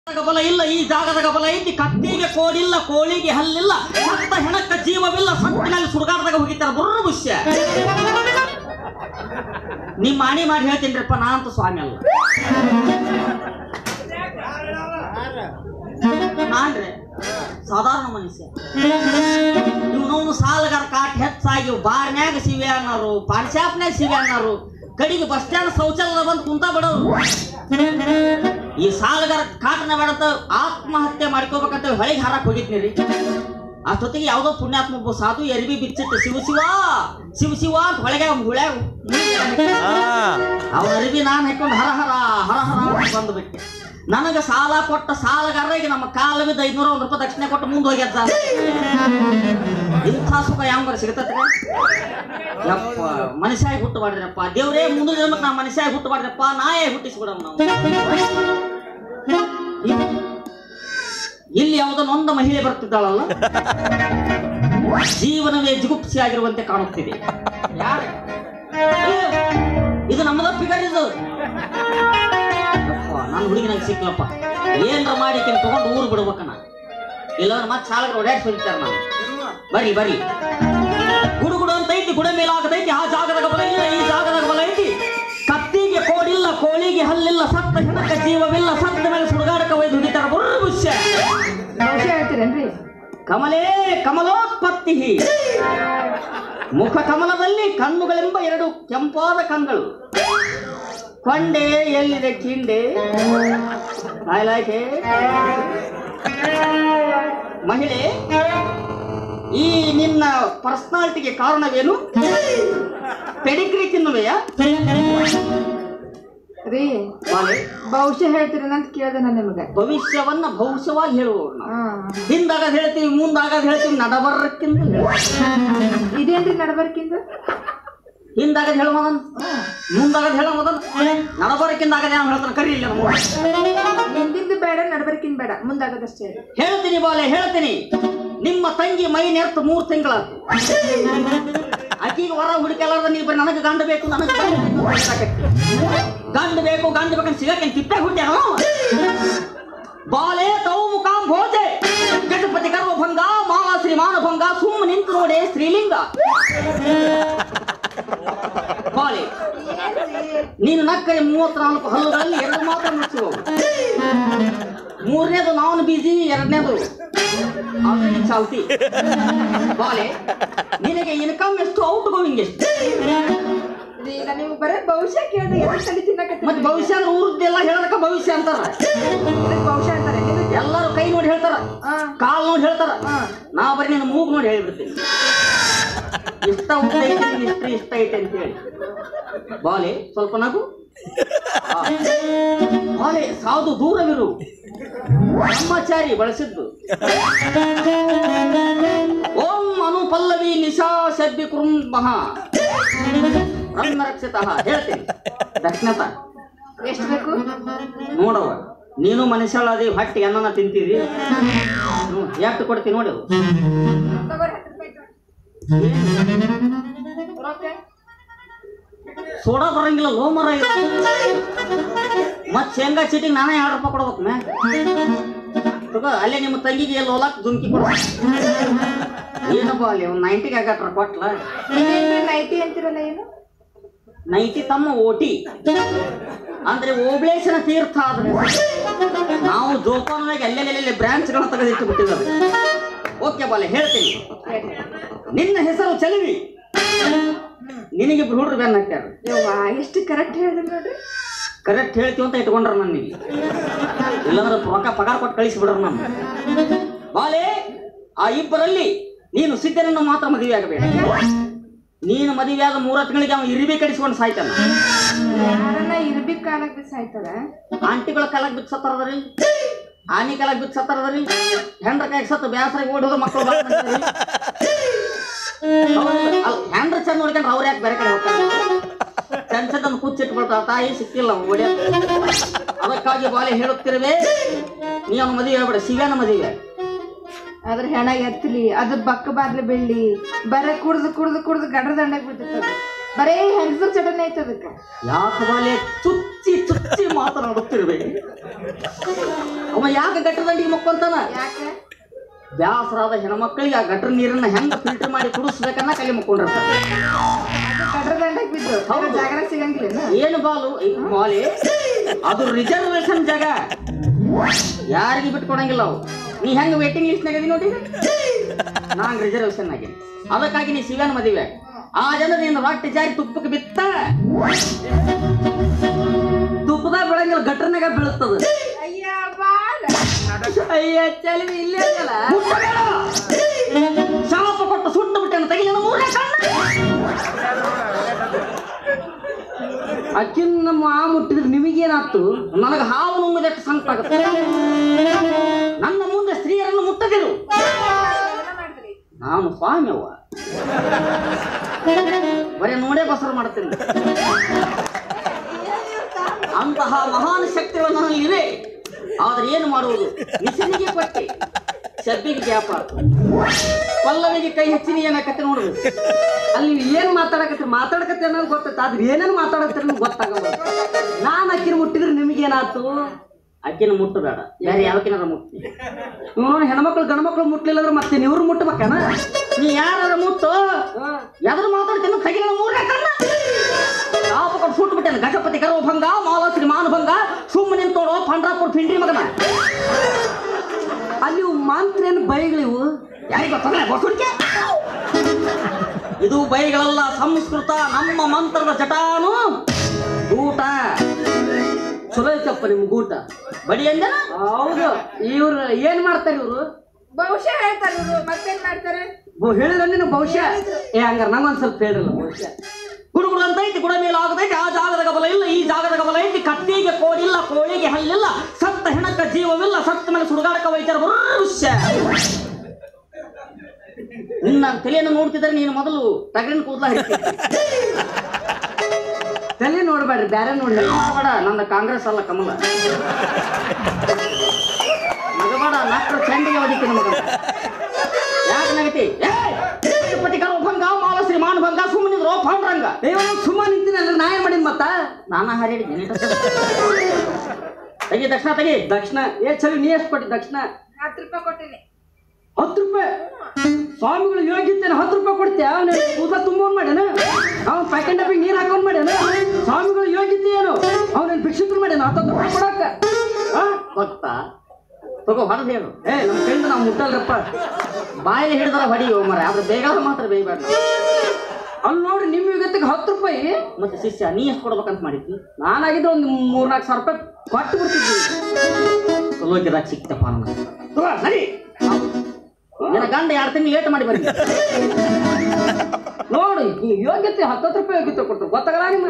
ಜಾಗದಾಗ ಬಲ ಇಲ್ಲ ಈ ಜಾಗದಾಗ ಬಲ ಐತಿ ಕತ್ತಿಗೆ ಕೋಡಿಲ್ಲ ಕೋಳಿಗೆ ಹಲ್ಲಿಲ್ಲ ಸತ್ತ ಹೆಣಕ್ಕ ಜೀವವಿಲ್ಲ ಸತ್ತಿನಲ್ಲಿ ಸುಡುಗಾಡದಾಗ ಹೋಗಿತ್ತಾರ ಬುರ್ರ ವಿಷಯ ನಿಮ್ಮ ಮಾಣಿ ಮಾಡಿ ಹೇಳ್ತೀನ್ರಿಪ್ಪ ನಾ ಅಂತ ಸ್ವಾಮಿ ಅಲ್ಲ ನಾನ್ರಿ ಸಾಧಾರಣ ಮನುಷ್ಯ ಇವನವನು ಸಾಲಗಾರ ಕಾಟ್ ಹೆಚ್ಚಾಗಿ ಬಾರ್ನ್ಯಾಗ ಸಿವೆ ಅನ್ನೋರು ಪಾನ್ ಶಾಪ್ನ್ಯಾಗ ಸಿವೆ ಅನ್ನೋರು ಕಡಿಗೆ ಬಸ್ ಸ್ಟ್ಯಾಂಡ್ ಶೌಚಾಲಯ ಬಂದು ಕುಂತ ಬಿಡೋರು ಈ ಸಾಲಗಾರ ಕಾಟನ ಬೇಡಂತ ಆತ್ಮಹತ್ಯೆ ಮಾಡ್ಕೋಬೇಕಂತ ಹೊಳಿಗೆ ಹಾರಕ್ ಹೋಗಿದ್ನಿ ರೀ ಅಷ್ಟೊತ್ತಿಗೆ ಯಾವುದೋ ಪುಣ್ಯಾತ್ಮ ಒಬ್ಬ ಸಾಧು ಎರಿಬಿ ಬಿಚ್ಚಿಟ್ಟು ಶಿವ ಶಿವ ಶಿವ ಶಿವ ಅಂತ ಹೊಳೆಗೆ ಹುಳೆ ಅವನ ಅರಿವಿ ನಾನು ಹಾಕೊಂಡು ಹರ ಹರ ಹರ ಹರ ಅಂತ ಬಂದ್ಬಿಟ್ಟೆ ನನಗೆ ಸಾಲ ಕೊಟ್ಟ ಸಾಲಗಾರರಿಗೆ ನಮ್ಮ ಕಾಲ ಬಿದ್ದ ಐದ್ನೂರ ಒಂದು ರೂಪಾಯಿ ದಕ್ಷಿಣೆ ಕೊಟ್ಟು ಮುಂದೆ ಹೋಗ್ಯದ ಇಂಥ ಸುಖ ಯಾವ ಸಿಗತತ್ರಿ ಯಪ್ಪ ಮನುಷ್ಯಾಗಿ ಹುಟ್ಟು ಮಾಡ್ರಪ್ಪ ದೇವ್ರೇ ಮುಂದೆ ಜನ್ಮಕ್ಕೆ ನಾ ಮನುಷ್ಯಾಗಿ ಹುಟ್ಟು ಮಾಡ್ರಪ್ಪ ನಾಯೇ ಹುಟ್ಟಿಸ್ಬಿಡಮ್ ನಾವು ಇಲ್ಲಿ ಯಾವುದೋ ನೊಂದ ಮಹಿಳೆ ಬರ್ತಿದ್ದಾಳಲ್ಲ ಜೀವನವೇ ಜಿಗುಪ್ಸಿ ಆಗಿರುವಂತೆ ಕಾಣುತ್ತಿದೆ ಯಾರು ಏ, ಇದು ನಮ್ಮದ ಫಿಗರ್ ಇದು ಯಪ್ಪ, ನನ್ನ ಹುಡುಗಿ ನಂಗೆ ಸಿಕ್ಲಪ್ಪ ಏನ್ರ ಮಾಡಿ ಈಕಿನ್ ತಗೊಂಡು ಊರು ಬಿಡ್ಬೇಕನ ಇಲ್ಲಾಂದ್ರೆ ಮತ್ತೆ ಸಾಲಗಳು ಓಡಾಡಿ ಸುರಿತಾರೆ ನಾನು ಬರ್ರಿ ಬರ್ರಿ ಗುಡು ಗುಡು ಅಂತ ಐತಿ ಗುಡ ಮೇಲೆ ಆಗತೈತಿ ಆ ಜಾಗದಾಗ ಬಲ ಇಲ್ಲ ಈ ಜಾಗದಾಗ ಬಲ ಐತಿ ಕತ್ತಿಗೆ ಕೋಡಿಲ್ಲ ಕೋಳಿಗೆ ಹಲ್ಲಿಲ್ಲ ಸತ್ತ ಹೆಣಕ ಜೀವವಿಲ್ಲ ಸತ್ತ ಮೇಲೆ ಸುಡುಗಾಡಕ ಒಯ್ದು ಹಿಡಿತಾರ ಬುರ್ರ ವಿಷಯ ಭವಿಷ್ಯ ಹೇಳ್ತೀರೇನ್ರಿ ಕಮಲೇ ಕಮಲೋತ್ಪತ್ತಿ ಮುಖ ಕಮಲದಲ್ಲಿ ಕಣ್ಣುಗಳೆಂಬ ಎರಡು ಕೆಂಪಾದ ಕಂಗಳು ಕೊಂಡೆ ಎಲ್ಲಿದೆ ಕಿಂಡೆ I like it. ಮಹಿಳೆ ಈ ನಿನ್ನ ಪರ್ಸನಾಲಿಟಿಗೆ ಕಾರಣವೇನು ಪೆಡಿಗ್ರಿ ತಿನ್ನುವೆಯಾ ರೀ ಬಾಲೆ, ಭವಿಷ್ಯ ಹೇಳ್ತೀರೇನ ಅಂತ ಕೇಳ್ದೆ ನಾನು ನಿಮಗೆ ಭವಿಷ್ಯವನ್ನ ಭವಿಷ್ಯವಾಗಿ ಹೇಳುವವರು ನಾವು ಹಾ ಹಿಂದಾಗದ್ ಹೇಳ್ತೀವಿ ಮುಂದಾಗದ್ ಹೇಳ್ತೀವಿ ನಡಬರ್ರಕ್ಕಿಂತ ಹೇಳ್ತೀವಿ. ಇದೇನ್ರಿ ನಡಬರ್ಕಿಂದ ಹಿಂದಾಗದ್ ಹೇಳ ಮದನ್ ಮುಂದಾಗದ್ ಹೇಳ ಮದನ್ ನಡಬರಕ್ಕಿಂದ ಆಗದ ಯಾವ ಹೇಳ್ತಾನೆ ಕರಿ ಇಲ್ಲ ನಮ್ಮ ಊರಾಗ. ಹಿಂದಿಂದು ಬೇಡ ನಡಬರ್ಕಿಂದ ಬೇಡ ಮುಂದಾಗದಷ್ಟೇ ಹೇಳ್ತೀನಿ ಬಾಲೆ ಹೇಳ್ತೀನಿ ನಿಮ್ಮ ತಂಗಿ ಮೈ ನೆರ್ತು ಮೂರ್ ತಿಂಗಳಾತು ಆಕಿಗೆ ವರ ಹುಡುಕಲಾರ್ದ ನೀವು ಬರೀ ನನಗೆ ಗಂಡ ಬೇಕು ನನಗೆ ಗಂಡ ಬೇಕು ಅಂತ ಹೇಳಕತ್ತಿ. ಗಂಡ ಬೇಕು ಗಂಡ ಬೇಕಂತ ಸಿಗಕ್ಕೆ ತಿಪ್ಪೆ ಹುಟ್ಟ್ಯಾನ ಬಾಲೆ ತೌ ಮುಖಾಂ ಭೋಜೆ ಗಣಪತಿ ಗರ್ವಭಂಗ ಮಾಲಾ ಶ್ರೀಮಾನ ಭಂಗ ಸುಮ್ಮ ನಿಂತು ನೋಡೆ ಸ್ತ್ರೀಲಿಂಗ ಬಾಲೆ ನೀನು ನಕ್ಕರೆ ಮೂವತ್ನಾಲ್ಕು ಹಲ್ಲುಗಳಲ್ಲಿ ಎರಡು ಮಾತ್ರ ಮುಚ್ಚುವ ಮೂರನೇದು ನಾನ್ ಬಿಜಿ ಎರಡನೇದು ಆಲ್ರೆಡಿ ಚಾಲ್ತಿ ಬಾಲೆ ನಿನಗೆ ಇನ್ಕಮ್ ಎಷ್ಟು ಔಟ್ ಗೋಯಿಂಗ್ ಎಷ್ಟು ರೀ ನಾನು ನೀವು ಬರೇ ಭವಿಷ್ಯ ಕೇಳ್ದೆ ಎಷ್ಟು ಸಲ ತಿನ್ನಕತ್ತಿ ಮತ್ತೆ ಭವಿಷ್ಯ ಅಂದ್ರೆ ಊರದ್ದೆಲ್ಲ ಹೇಳೋದಕ್ಕ ಭವಿಷ್ಯ ಅಂತಾರ ಭವಿಷ್ಯ ಅಂತಾರೆ ನಿಮಗೆ ಎಲ್ಲರೂ ಕೈ ನೋಡಿ ಹೇಳ್ತಾರ ಹಾ ಕಾಲ್ ನೋಡಿ ಹೇಳ್ತಾರ ಹಾ ನಾ ಬರೀ ನಿನ್ನ ಮೂಗ್ ನೋಡಿ ಹೇಳ್ಬಿಡ್ತೀನಿ ಇಷ್ಟ ಉದ್ದ ಐತೆ ನಿನ್ ಇಷ್ಟ ಇಷ್ಟ ಐತೆ ಅಂತ ಹೇಳಿ ಬಾಲೆ ಸ್ವಲ್ಪ ನಗು ಆ. ಬಾಲೆ ಸಾವುದು ದೂರವಿರು ಬ್ರಹ್ಮಚಾರಿ ಬಳಸಿದ್ದು ಓಂ ಅನು ಪಲ್ಲವಿ ನಿಶಾ ಶಬ್ದಿ ಕುರುಂ ಮಹಾ ಬ್ರಹ್ಮರಕ್ಷಿತ ಹೇಳ್ತೀನಿ ದಕ್ಷಿಣತ ಎಷ್ಟು ಬೇಕು ನೋಡವ ನೀನು ಮನುಷ್ಯಳ ಅದೇ ಹೊಟ್ಟೆ ಅನ್ನನ ತಿಂತೀರಿ ಹ್ಮ್, ಎಷ್ಟು ಕೊಡ್ತೀನಿ ನೋಡಿ ತಗೋರಿ ಹತ್ತು ರೂಪಾಯಿ ತಗೋ. ರೊಕ್ಕ? ಸೋಡಾ ಬರಂಗಿಲ್ಲ ಲೋಮರ ಮತ್ ಶೇಂಗಾ ಚೀಟಿಗೆ ನಾನೇ ಎರಡು ರೂಪಾಯಿ ಕೊಡ್ಬೇಕು ಮೇ ತಗೋ ಅಲ್ಲೇ ನಿಮ್ಮ ತಂಗಿಗೆ ಲೋಲಾಕ್ ದುಮ್ಕಿ ಕೊಡ ಏನಪ್ಪ ಅಲ್ಲಿ ಒಂದು ನೈಂಟಿಗೆ ಆಗಟ್ರ ಕೊಟ್ಲ ಇದೇನ್ರಿ ನೈಟಿ ಅಂತಿರಲ್ಲ ಏನು ನೈಟಿ ತಮ್ಮ ಓಟಿ ಅಂದ್ರೆ ಓಬ್ಳೇಶನ ತೀರ್ಥ ಆದ್ರೆ ನಾವು ಜೋಪಾನವಾಗಿ ಅಲ್ಲೆಲ್ಲೆಲ್ಲಿ ಬ್ರಾಂಚ್ಗಳನ್ನ ತೆಗೆದಿಟ್ಟು ಬಿಟ್ಟಿದ್ದಾರೆ ಓಕೆ ಬಾಲೆ ಹೇಳ್ತೀನಿ ನಿನ್ನ ಹೆಸರು ಚಲವಿ ನಿನಗೆ ಹುಡುಗರು ಬೆನ್ನ ಹಾಕ್ಯಾರ ಯವ್ವಾ ಎಷ್ಟು ಕರೆಕ್ಟ್ ಹೇಳಿದ್ರಿ ನೋಡ್ರಿ ಕರೆಕ್ಟ್ ಹೇಳ್ತೀವಿ ಅಂತ ಇಟ್ಕೊಂಡ್ರ ನನಗೆ ಇಲ್ಲಾಂದ್ರೆ ರೊಕ್ಕ ಪಗಾರ ಕೊಟ್ಟು ಕಳಿಸಿಬಿಡ್ರ ನಾನು ಬಾಲೆ ಆ ಇಬ್ಬರಲ್ಲಿ ನೀನು ಸಿದ್ಧನನ್ನು ಮಾತ್ರ ಮದುವೆ ಆಗಬೇಡ ನೀನು ಮದುವೆ ಆದ ಮೂರ ತಿಂಗಳಿಗೆ ಅವನು ಇರಿಬಿ ಕಡಿಸ್ಕೊಂಡು ಸಾಯ್ತಾನ ಯಾರನ್ನ ಇರ್ಬಿಕ್ ಕಾಲಕ್ಕೆ ಬಿಸ್ ಆಯ್ತದ ಆಂಟಿಗಳ ಕಾಲಕ್ಕೆ ಬಿಟ್ಟು ಸತ್ತಾರದ್ರಿ ಆನಿ ಕಾಲಕ್ಕೆ ಬಿಟ್ಟು ಸತ್ತಾರದ್ರಿ ಹೆಂಡ್ರ ಕೈಗೆ ಸತ್ತು ಬ್ಯಾಸರಾಗಿ ಓಡೋದು ಮಕ್ಕಳು ಬರ್ತಾರೆ ಹೆಂಡ್ರ ಚಂದ ನೋಡ್ಕೊಂಡ್ರೆ ಅವ್ರು ಯಾಕೆ ಬೇರೆ ಕಡೆ ಹೋಗ್ತಾರೆ ಚಂದ ಚಂದ ಕುಚ್ಚಿಟ್ಟು ಬಿಡ್ತಾರ ತಾಯಿ ಸಿಕ್ಕಿಲ್ಲ ಒಡೆ ಅದಕ್ಕಾಗಿ ಬಾಲೆ ಹೇಳುತ್ತಿರುವೆ ನೀ ಅವನ ಮದುವೆ ಹೇಳ್ಬೇಡ ಶಿವ್ಯಾನ ಮದುವೆ ಅದ್ರ ಹೆಣ ಎತ್ತಲಿ ಅದು ಬಕ್ಕ ಬಾರ್ಲಿ ಬೆಳ್ಳಿ ಬರೇ ಕುಡ್ದು ಕುಡ್ದು ಕುಡ್ದು ಗಡ್ರ ದಂಡಾಗ ಬಿಡ್ತದ ಬರೇ ಹೆಂಗಸರ್ ಚಟನೆ ಐತೆ ಅದಕ್ಕೆ ಯಾಕೆ ಬಾಲೆ ಚುಚ್ಚಿ ಚುಚ್ಚಿ ಮಾತನಾಡುತ್ತಿರುವೆ ಅವ ಯಾಕೆ ಗಟ್ರ ದಂಡಿಗೆ ಮಕ್ಕೊಂತಾನ ಯಾಕೆ ಬ್ಯಾಸರಾದ ಹೆಣ್ಮಕ್ಳಿಗೆ ಆ ಗಟ್ರ ನೀರನ್ನ ಹೆಂಗ ಫಿಲ್ಟರ್ ಮಾಡಿ ಕುಡಿಸ್ಬೇಕನ್ನ ಕಲಿ ಮಕ್ಕೊಂಡಿರ್ತಾರೆ ಅದು ಕಡ್ರ ದಂಡಕ್ ಬಿದ್ದು ಹೌದು. ಬೇರೆ ಜಾಗರ ಸಿಗಂಗಿಲ್ಲ ಏನು ಬಾಲು ಈ ಮಾಲಿ ಅದು ರಿಸರ್ವೇಶನ್ ಜಾಗ ಯಾರಿಗೆ ಬಿಟ್ಕೊಡಂಗಿಲ್ಲ ಅವು ನೀ ಹೆಂಗ ವೇಟಿಂಗ್ ಲಿಸ್ಟ್ ನಾಗದಿ ನೋಡಿ ನಾನ್ ರಿಸರ್ವೇಶನ್ ಆಗೀನಿ ಅದಕ್ಕಾಗಿ ನೀ ಶಿವನ ಮದುವೆ ಆ ಜನ ನೀನು ರೊಟ್ಟಿ ಜಾರಿ ತುಪ್ಪಕ್ಕೆ ಬಿತ್ತ ತುಪ್ಪದಾಗ ಬೆಳಂಗಿಲ್ಲ ಗಟ್ರನಾಗ ಬೀಳುತ್ತದ ಅಯ್ಯ ಬಾಳ ಅಯ್ಯ ಚಲಿ ಇಲ್ಲೇ ಅದಲ್ಲ ಮುಟ್ಟಬೇಡ. ಶಾಪ ಕೊಟ್ಟು ಸುಟ್ಟು ಬಿಟ್ಟೆನ ತೆಗಿಲಿನ ಮೂರನೇ ಕಣ್ಣ ಅಕ್ಕಿನ ನಮ್ಮ ಆ ಮುಟ್ಟಿದ್ರೆ ನಿಮಗೇನಾಯ್ತು ನನಗೆ ಹಾವು ನುಂಗದಷ್ಟು ಸಂಕಟ ಆಗುತ್ತೆ ನನ್ನ ಮುಂದೆ ಸ್ತ್ರೀಯರನ್ನು ಮುಟ್ಟದಿರು ಏನ ಮಾಡಿದ್ರಿ ನಾನು ಸ್ವಾಮಿ ಅವ್ವ ಬರೀ ನೋಡೇ ಬಸರು ಮಾಡ್ತೀನಿ ಅಂತಹ ಮಹಾನ್ ಶಕ್ತಿಗಳು ನನ್ನಲ್ಲಿ ಇವೆ ಆದ್ರೆ ಏನು ಮಾಡುವುದು ನಿಸನಿಗೆ ಕೊಟ್ಟೆ ಶಬ್ಬಿಗೆ ಗ್ಯಾಪ ಪಲ್ಲವಿಗೆ ಕೈ ಹೆಚ್ಚಿನ ಏನಾಕತ್ತೆ ನೋಡ್ಬೇಕು ಅಲ್ಲಿ ನೀವು ಏನ್ ಮಾತಾಡಕತ್ತೀರಿ ಮಾತಾಡಕತ್ತೀರಿ ಅನ್ನೋದು ಗೊತ್ತೈತೆ ಆದ್ರೆ ಏನೇನು ಮಾತಾಡಕತ್ತೀರಿ ನಿಮ್ಗೆ ಗೊತ್ತಾಗಲ್ಲ ನಾನು ಅಕ್ಕಿನ ಮುಟ್ಟಿದ್ರೆ ನಿಮಗೇನಾಯ್ತು ಅಕ್ಕಿನ ಮುಟ್ಟಬೇಡ ಬೇರೆ ಯಾವಕ್ಕಿನಾರ ಮುಟ್ಟಿ ಇವನು ಹೆಣ್ಮಕ್ಳು ಗಂಡ್ಮಕ್ಳು ಮುಟ್ಲಿಲ್ಲ ಅಂದ್ರೆ ಮತ್ತೆ ಇವ್ರು ಮುಟ್ಟಬೇಕನ ನೀ ಯಾರ ಮುಟ್ಟು ಎದ್ರ ಮಾತಾಡ್ತೀನಿ ಕೈಗಿನ ಮೂರನೇ ಕಣ್ಣ ಶಾಪಕೊಂಡು ಸುಟ್ಟು ಬಿಟ್ಟೆನ ಗಜಪತಿ ಗರ್ವಭಂಗ ಮಾಲಾಶ್ರೀ ಮಾನಭಂಗ ಸುಮ್ಮನೆ ನಿಂತೋಡೋ ಪಂಡ್ರಾಪುರ ಪಿಂಡ್ರಿ ಮಗನ ಅಲ್ಲಿ ಇವು ಮಂತ್ರ ಏನು ಬೈಗಳಿವು ಯಾರಿಗೆ ಗೊತ್ತಲ್ಲ ಬಸುಡಿಕೆ ಇದು ಬೈಗಳಲ್ಲ ಸಂಸ್ಕೃತ ನಮ್ಮ ಮಂತ್ರದ ಜಟಾನು ಊಟ ಚಲೋ ಐತಪ್ಪ ನಿಮ್ಗೆ ಊಟ ಬಡಿ ಅಂದನ ಹೌದು ಇವ್ರು ಏನ್ ಮಾಡ್ತಾರೆ ಇವ್ರು ಬಹುಶಃ ಹೇಳ್ತಾರೆ ಇವ್ರು ಮತ್ತೇನ್ ಮಾಡ್ತಾರೆ ಹೇಳಿದ್ರೆ ನೀನು ಬಹುಶಃ ಏ ಹಂಗಾರ ನಂಗೊಂದ್ ಸ್ವಲ್ಪ ಹೇಳಿರಲ್ಲ ಬಹುಶಃ ಗುಡುಗುಡು ಅಂತ ಐತಿ ಗುಡ ಮೇಲೆ ಆಗದೈತಿ ಆ ಜಾಗದ ಗಬಲ ಇಲ್ಲ ಈ ಜಾಗದ ಗಬಲ ಐತಿ ಕತ್ತಿಗೆ ಕೋಡಿಲ್ಲ ಕೋಳಿಗೆ ಹಲ್ಲಿಲ್ಲ ಸತ್ತ ಹೆಣಕ್ಕ ಜೀವವಿಲ್ಲ ಸತ್ತ ಮೇಲೆ ಸುಡುಗಾಡಕ ವೈದ್ಯರ ಭವಿಷ್ಯ ನಿನ್ನ ತಲೆಯನ್ನು ನೋಡ್ತಿದ್ರೆ ನೀನು ಮೊದಲು ಟಗರಿನ ಕೂದಲ ಹಿಡಿತಿದ್ದೆ ತಲೆ ನೋಡ್ಬೇಡ್ರಿ ಬ್ಯಾರೆ ನೋಡ್ಲಿ ಬೇಡ ನನ್ನ ಕಾಂಗ್ರೆಸ್ ಅಲ್ಲ ಕಮಲ ನಗಬೇಡ ನಾಲ್ಕರ ಚಂಡಿಗೆ ಹೊಡಿತೀನಿ ಮಗ ಯಾಕೆ ನಗತಿ ಪತಿ ಭಂಗ ಮಾಲಶ್ರೀ ಮಾನಭಂಗ ಸುಮ್ಮನಿದ್ರು ಪಾಂಡ್ರಂಗ ಏ ಸುಮ್ಮ ನಿಂತಿನಲ್ಲ ನಾ ಏನ್ ಮಾಡಿದ್ ಮತ್ತ ನಾನ ಹರಿಡಿದ್ದೀನಿ ತೆಗಿ ದಕ್ಷಿಣ ತೆಗಿ ದಕ್ಷಿಣ ಏ ಚಲಿ ನೀ ಎಷ್ಟು ಕೊಟ್ಟಿ ದಕ್ಷಿಣ ಹತ್ತು ರೂಪಾಯಿ ಕೊಟ್ಟಿನಿ ಹತ್ತು ರೂಪಾಯಿ ಸ್ವಾಮಿಗಳು ಯೋಗಿತ್ತೇನೆ ಹತ್ತು ರೂಪಾಯಿ ಕೊಡ್ತೀಯ ಅವನು ಕೂದಲ ತುಂಬೋನ್ ಮಾಡ್ಯಾನ ಅವ್ನು ಪ್ಯಾಕೆಟ್ ಡಬ್ಬಿಗೆ ನೀರು ಹಾಕೊಂಡ್ ಮಾಡ್ಯಾನ ಸ್ವಾಮಿಗಳು ಯೋಗಿತ್ತೆ ಏನು ಅವನೇನು ಭಿಕ್ಷುಕರು ಮಾಡ್ಯಾನ ಹತ್ತತ್ತು ರೂಪಾಯಿ ಕೊಡಕ್ಕ ಆ? ಗೊತ್ತಾ ತಗೋ ಹೊಡೆದು ಹೇಳು ಏ ನಮ್ಮ ಕೈಯಿಂದ ನಾವು ಮುಟ್ಟಲ್ರಪ್ಪ ಬಾಯಲ್ಲಿ ಹಿಡಿದ್ರ ಹೊಡಿಯೋ ಮರ ಆದ್ರೆ ಬೇಗ ಮಾತ್ರ ಬೇಯಬೇಡ ಅಲ್ಲಿ ನೋಡ್ರಿ ನಿಮ್ಮ ಯುಗತ್ತಿಗೆ ಹತ್ತು ರೂಪಾಯಿ ಮತ್ತೆ ಶಿಷ್ಯ ನೀ ಎಷ್ಟು ಕೊಡ್ಬೇಕಂತ ಮಾಡಿದ್ವಿ ನಾನಾಗಿದ್ರೆ ಒಂದು ಮೂರ್ನಾಲ್ಕು ಸಾವಿರ ರೂಪಾಯಿ ಕೊಟ್ಟು ಬಿಡ್ತಿದ್ವಿ ಲೋಕಿದಾಗ ಸಿಕ್ತಪ್ಪ ನನಗೆ ತಗೋ ಸರಿ ನಿನ್ನ ಗಂಡ ಎರಡು ತಿಂಗಳು ಲೇಟ್ ಮಾಡಿ ಬರ್ರಿ ನೋಡು ಈ ಯೋಗ್ಯತೆ ಹತ್ತತ್ತು ರೂಪಾಯಿ ಯೋಗ್ಯತೆ ಕೊಡ್ತಾರೆ ಗೊತ್ತಾಗಲ್ಲ ನಿಮ್ಮ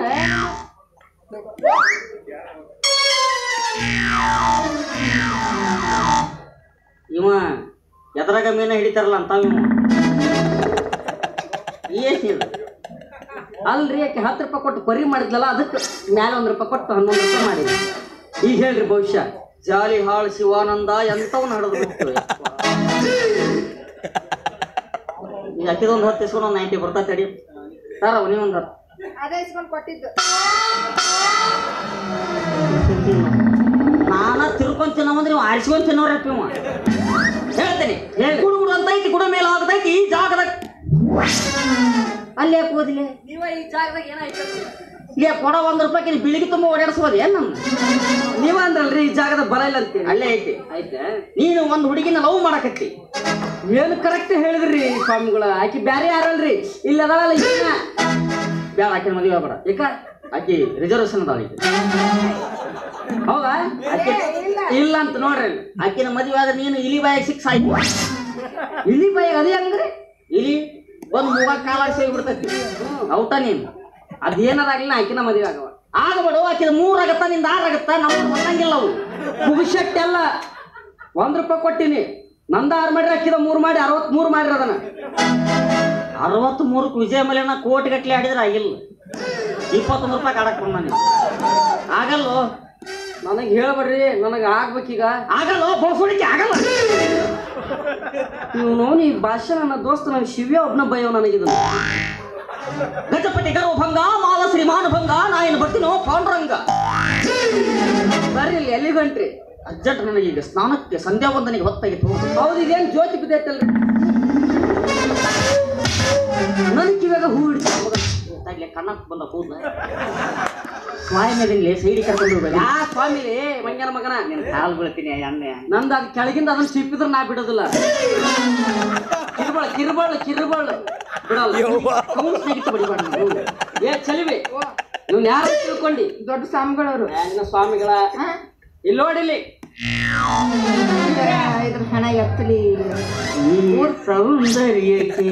ಇವ ಎದ್ರಾಗ ಮೀನ ಹಿಡಿತಾರಲ್ಲ ಅಂತಾವ ಇವ ಏನಿಲ್ಲ ಅಲ್ರಿ ಆಕೆ ಹತ್ತು ರೂಪಾಯಿ ಕೊಟ್ಟು ಕೊರಿ ಮಾಡಿದ್ಲಲ್ಲ ಅದಕ್ಕೆ ಮ್ಯಾಲೆ ಒಂದು ರೂಪಾಯಿ ಕೊಟ್ಟು ಹನ್ನೊಂದು ರೂಪಾಯಿ ಮಾಡಿದ್ವಿ ಈಗ ಹೇಳ್ರಿ ಭವಿಷ್ಯ ಜಾಲಿ ಹಾಳು ಶಿವಾನಂದ ಎಂತವನ್ನ ಹಿಡಿದು ಬಿಟ್ಟು ಈಗ ಅಕ್ಕಿದೊಂದು ಹತ್ತು ಇಸ್ಕೊಂಡು ಒಂದು ನೈಂಟಿ ಬರ್ತಾ ತಡಿ ಸರ್ ನೀವೊಂದು ಹತ್ತು ಅದೇ ಇಸ್ಕೊಂಡ್ ಕೊಟ್ಟಿದ್ದು ನಾನ ತಿರ್ಕೊಂಡ್ ತಿನ್ನವಂದ್ರೆ ನೀವು ಆರಿಸ್ಕೊಂಡ್ ತಿನ್ನೋರಪ್ಪ ಇವ ಹೇಳ್ತೇನೆ ಗುಡು ಗುಡು ಅಂತ ಐತಿ ಗುಡ ಮೇಲೆ ಆಗತೈತಿ ಈ ಜಾಗದಾಗ ಅಲ್ಲಿ ಯಾಕೆ ಓದಿಲ್ಲ ನೀವ ಈ ಜಾಗದಾಗ ಏನಾಯ್ತು ಇಲ್ಲಿ ಕೊಡ ಒಂದ್ ರೂಪಾಯಿ ಬಿಳಿಗೆ ತುಂಬ ಓಡಾಡಿಸ್ಬೋದು ಏನ್ ನಮ್ಮ ನೀವ ಅಂದ್ರಲ್ರಿ ಈ ಜಾಗದ ಬಲ ಇಲ್ಲ ಅಂತೀವಿ ಅಲ್ಲೇ ಐತಿ ಆಯ್ತಾ ನೀನು ಒಂದು ಹುಡುಗಿನ ಲವ್ ಮಾಡಕತ್ತಿ ಏನು ಕರೆಕ್ಟ್ ಹೇಳಿದ್ರಿ ಸ್ವಾಮಿಗಳ ಆಕಿ ಬ್ಯಾರೆ ಯಾರಲ್ರಿ ಇಲ್ಲಿ ಅದಾಳಲ್ಲ ಈಗಿನ ಬೇಡ ಆಕಿನ ಮದುವೆ ಬೇಡ ಏಕ ಆಕಿ ರಿಸರ್ವೇಶನ್ ಅದಾಳ ಈಗ ಹೌದಾ ಆಕಿ ಇಲ್ಲ ಅಂತ ನೋಡ್ರಿ ಅಲ್ಲಿ. ಆಕಿನ ಮದುವೆ ಆದ್ರೆ ನೀನು ಇಲಿ ಬಾಯಿಗೆ ಸಿಕ್ಸ್ ಆಯ್ತು ಇಲಿ ಬಾಯಿ ಅದೇ ಹಂಗ್ರಿ ಇಲಿ ಒಂದು ಮೂಗ ಕಾಲಾಗಿ ಸೇರಿ ಬಿಡ್ತೈತಿ ಔಟ ನೀನು ಅದೇನದಾಗ್ಲಿ ಆಕಿನ ಮದುವೆ ಆಗವ ಆಗಬೇಡು ಆಕಿದ ಮೂರ್ ಆಗತ್ತ ನಿಂದ ಆರ್ ಆಗತ್ತ ನಮ್ಗೆ ಗೊತ್ತಂಗಿಲ್ಲ ಅವು ಪುಗುಶಕ್ತಿ ಅಲ್ಲ ಒಂದ್ ರೂಪಾಯಿ ಕೊಟ್ಟಿನಿ ನಂದ ಆರು ಮಾಡ್ರಿ ಅಕ್ಕಿದ ಮೂರು ಮಾಡಿ ಅರವತ್ ಮೂರು ಮಾಡ್ರಿ ಅದನ್ನ ಅರವತ್ತ್ ಮೂರಕ್ಕೆ ವಿಜಯ ಮಲೆನ ಕೋಟಿ ಗಟ್ಲೆ ಆಡಿದ್ರೆ ಆಗಿಲ್ಲ ಇಪ್ಪತ್ತೊಂದು ರೂಪಾಯಿ ಕಾಡಕ್ ಬಂದ ನೀವು ಆಗಲ್ಲೋ ನನಗೆ ಹೇಳ್ಬೇಡ್ರಿ ನನಗೆ ಆಗ್ಬೇಕೀಗ ಆಗಲ್ಲೋ ಬೋಸುಡಿಕೆ ಆಗಲ್ಲ ನೀವು ನೋಡಿ ಈ ಭಾಷೆ ನನ್ನ ದೋಸ್ತ ನನ್ನ ಶಿವ್ಯ ಒಬ್ನ ಭಯ ನನಗಿದನು ಗಜಪತಿ ಗರ್ವಭಂಗ ಮಾಲ ಶ್ರೀಮಾನ ಭಂಗ ನಾ ಏನು ಬರ್ತೀನೋ ಪಾಂಡುರಂಗ ಬರ್ರಿ ಇಲ್ಲಿ ಎಲ್ಲಿಗೆ ಹೊಂಟ್ರಿ ಅರ್ಜೆಂಟ್ ನನಗೆ ಈಗ ಸ್ನಾನಕ್ಕೆ ಸಂಧ್ಯಾ ವಂದನೆಗೆ ಹೊತ್ತಾಗಿತ್ತು ಹೌದು ಇದೇನು ಜ್ಯೋತಿ ಬಿದ್ದೈತಲ್ರಿ ನನ್ನ ಕಿವ್ಯಾಗ ಹೂ ಹಿಡಿತು ಗೊತ್ತಾಗ್ಲಿ ಕಣ್ಣಕ್ಕೆ ಬಂದ ಕೂದಲ ಸ್ವಾಮಿ ಮೇಲಿಂದಲೇ ಸೈಡಿ ಕರ್ಕೊಂಡು ಹೋಗ್ಬೇಡ ಯಾ ಸ್ವಾಮಿ ಲೇ ಮಂಗ್ಯನ ಮಗನ ನಿನ್ನ ಕಾಲು ಬೀಳ್ತೀನಿ ಎಣ್ಣೆ ನಂದು ಅದು ಕೆಳಗಿಂದ ಅದನ್ನ ಸಿಪ್ಪಿದ್ರೆ ನಾ ಬಿಡೋದಿಲ್ಲ ಕಿರುಬಾಳು ಕಿರುಬಾಳು ಕಿರುಬಾಳು ಬಿಡಲ್ಲ ಕೌನ್ಸ್ನಾಗ ಇಟ್ಟು ಬಡಿಬೇಡ ನೀನು. ಏ ಚಲಿವಿ ಇವ್ನ ಯಾರು ತಿಳ್ಕೊಂಡಿ ದೊಡ್ಡ ಸ್ವಾಮಿಗಳವರು ಏನಿನ ಸ್ವಾಮಿಗಳ ಇಲ್ಲಿ ನೋಡಿಲಿ ಇದ್ರ ಹಣ ಎತ್ತಲಿ ಈ ಸೌಂದರ್ಯಕ್ಕೆ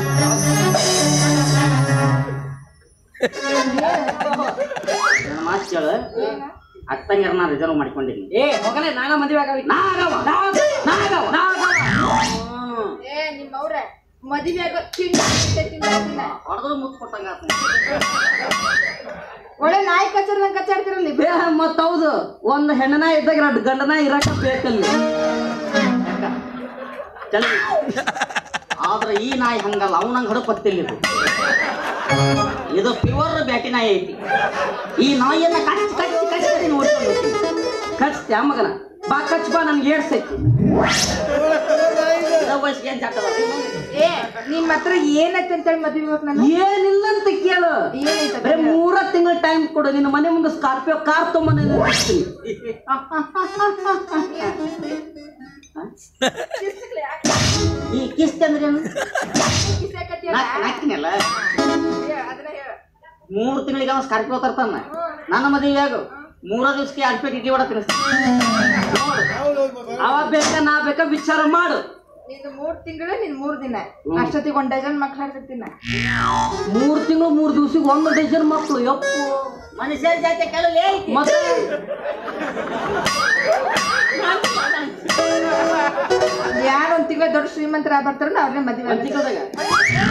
ನನ್ನ ಮಾತು ಕೇಳು ಅತ್ತಂಗಾರ ನಾ ರಿಸರ್ವ್ ಮಾಡ್ಕೊಂಡಿದ್ದೀನಿ ಏ ಮಗನೇ ನಾನ ಮದುವೆ ಆಗಲಿ ನಾಗವ ನಾಗವ ನಾಗವ ಹ್ಮ್. ಏ ನಿಮ್ಮವ್ರ ಮದುವೆ ಆಗೋ ತಿಂಡಿ ಹೊಡೆದ್ರು ಮುತ್ತು ಕೊಟ್ಟಂಗ ಒಳ್ಳೆ ನಾಯಿ ಕಚ್ಚರ್ದಂಗ್ ಕಚ್ಚಾಡ್ತಿರಲ್ಲ ಇಬ್ರು. ಏ ಮತ್ತ ಹೌದು ಒಂದು ಹೆಣ್ಣನ ಇದ್ದಾಗ ಎರಡು ಗಂಡನ ಇರಕ ಬೇಕಲ್ಲಿ ಚಲಿ ಆದ್ರೆ ಈ ನಾಯಿ ಹಂಗಲ್ಲ ಅವನಂಗೆ ಹಡಪತ್ತಿಲ್ಲ ಇದು ಇದು ಪ್ಯೂರ್ ಬ್ಯಾಟಿ ನಾಯಿ ಐತಿ ಈ ನಾಯಿಯನ್ನ ಕಚ್ಚಿ ಕಚ್ಚಿ ಕಚ್ಚಿ ನೋಡ್ಕೊಂಡು ಹೋಗ್ತೀನಿ ಕಚ್ತ್ಯಾ ಮಗನ ಬಾ ಕಚ್ ಬಾ ನನ್ಗೆ ಏಡ್ಸೈತಿ ಇದ ವಯಸ್ಸಿಗೆ ಏನ್ ಜಾತದ ಏ ನಿಮ್ ಹತ್ರ ಏನೈತೆ ಅಂತೇಳಿ ಮದ್ವೆ ಇವಾಗ ನಾನು ಏನಿಲ್ಲ ಅಂತ ಕೇಳು ಏನೈತೆ ಬರೀ ಮೂರ ತಿಂಗಳ ಟೈಮ್ ಕೊಡು ನಿನ್ನ ಮನೆ ಮುಂದೆ ಸ್ಕಾರ್ಪಿಯೋ ಕಾರ್ ತೊಗೊಂಬಂದು ನಿಲ್ಲಿಸ್ತೀನಿ ಈ ಕಿಸ್ತಿ ಅಂದ್ರೆ ಏನು ನಾಕ್- ನಾಕ್ತಿನಲ್ಲ ಮೂರು ತಿಂಗಳಿಗೆ ಅವ ಸ್ಕಾರ್ಪಿಯೋ ತರ್ತಾನ ನನ್ನ ಮದುವೆಯಾಗ ಮೂರ ದಿವಸಕ್ಕೆ ಎರಡು ಪ್ಲೇಟ್ ಇಡ್ಲಿ ವಡ ತಿನ್ನಿಸ್ತೀನಿ ಅವ ಬೇಕಾ ನಾ ಬೇಕಾ ವಿಚಾರ ಮಾಡು ನಿಂದು ಮೂರ್ ತಿಂಗಳು ನಿನ್ ಮೂರ್ ದಿನ ಅಷ್ಟೊತ್ತಿಗೆ ಒಂದ್ ಡಜನ್ ಮಕ್ಳು ಹಾಕ್ತಿರ್ತೀನಿ ಮೂರ್ ತಿಂಗಳು ಮೂರ್ ದಿವ್ಸಕ್ಕೆ ಒಂದು ಡಜನ್ ಮಕ್ಕಳು ಯಪ್ಪು ಮನುಷ್ಯರ ಜಾತಿ ಕೇಳಲೇ ಮತ್ತೆ ಯಾರು ಒಂದ್ ತಿಂಗಳ ದೊಡ್ಡ ಶ್ರೀಮಂತರ ಬರ್ತಾರಲ್ಲ ಅವ್ರನ್ನೇ ಮದ್ವೆ ಒಂದ್ ಆಗ್ಬೇಕು. ತಿಂಗಳದಾಗ